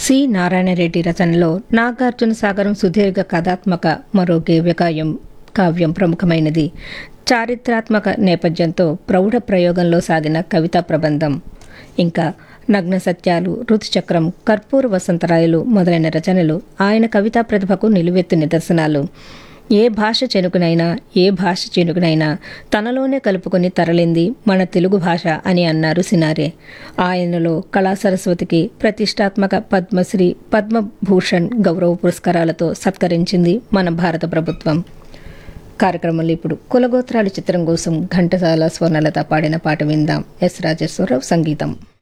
C Narayana Reddy రచనలో నాగార్జున సాగరం సుదీర్ఘ కథాత్మక మరో గేవ్యకాయం కావ్యం ప్రముఖమైనది చారిత్రాత్మక నేపథ్యంతో ప్రౌఢ ప్రయోగంలో సాగిన కవితా ప్రబంధం ఇంకా నగ్న సత్యాలు ఋతుచక్రం కర్పూర వసంతరాయలు మొదలైన రచనలు ఆయన కవితా ప్రతిభకు నిలువెత్తు నిదర్శనాలు ఏ భాష చెనుకునైనా ఏ భాష చెనుకునైనా తనలోనే కలుపుకొని తరలింది మన తెలుగు భాష అని అన్నారు సినారే ఆయనలో కళా సరస్వతికి ప్రతిష్టాత్మక పద్మశ్రీ పద్మభూషణ్ గౌరవ పురస్కారాలతో సత్కరించింది మన భారత ప్రభుత్వం కార్యక్రమంలో ఇప్పుడు కులగోత్రాలు చిత్రం కోసం ఘంటసాల స్వర్ణలత పాడిన పాట విందాం ఎస్ రాజేశ్వరరావు సంగీతం